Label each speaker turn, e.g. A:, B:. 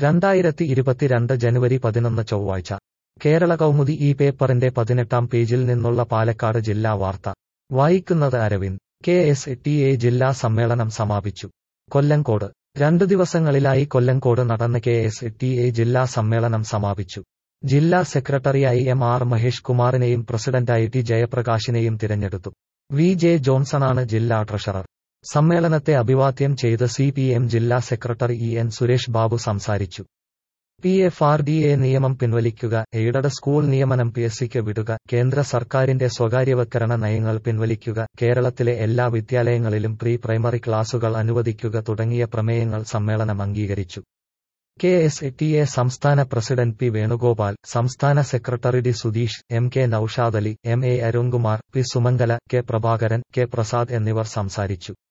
A: രണ്ടായിരത്തി ഇരുപത്തിരണ്ട് ജനുവരി പതിനൊന്ന് ചൊവ്വാഴ്ച കേരള കൗമുദി ഈ പേപ്പറിന്റെ പതിനെട്ടാം പേജിൽ നിന്നുള്ള പാലക്കാട് ജില്ലാ വാർത്ത വായിക്കുന്നത് Aravind K S T A ജില്ലാ സമ്മേളനം സമാപിച്ചു കൊല്ലങ്കോട് രണ്ടു ദിവസങ്ങളിലായി കൊല്ലങ്കോട് നടന്ന കെ എസ് ടി എ ജില്ലാ സമ്മേളനം സമാപിച്ചു ജില്ലാ സെക്രട്ടറിയായി എം ആർ മഹേഷ് കുമാറിനെയും പ്രസിഡന്റായി ടി ജയപ്രകാശിനെയും തിരഞ്ഞെടുത്തു വി ജെ ജോൺസണാണ് ജില്ലാ ട്രഷറർ സമ്മേളനത്തെ അഭിവാദ്യം ചെയ്ത് സി പി എം ജില്ലാ secretary E N Suresh Babu സംസാരിച്ചു P F R D A നിയമം പിൻവലിക്കുക എയ്ഡഡ് സ്കൂൾ നിയമനം പി എസ് സിക്ക് വിടുക കേന്ദ്ര സർക്കാരിന്റെ സ്വകാര്യവൽക്കരണ നയങ്ങൾ പിൻവലിക്കുക കേരളത്തിലെ എല്ലാ വിദ്യാലയങ്ങളിലും പ്രീ പ്രൈമറി ക്ലാസുകൾ അനുവദിക്കുക തുടങ്ങിയ പ്രമേയങ്ങൾ സമ്മേളനം അംഗീകരിച്ചു കെ എസ് ടി എ സംസ്ഥാന പ്രസിഡന്റ് പി വേണുഗോപാൽ സംസ്ഥാന secretary D Sudheesh M K Noushad Ali M A Arunkumar P Sumangala K Prabhakaran K Prasad എന്നിവർ സംസാരിച്ചു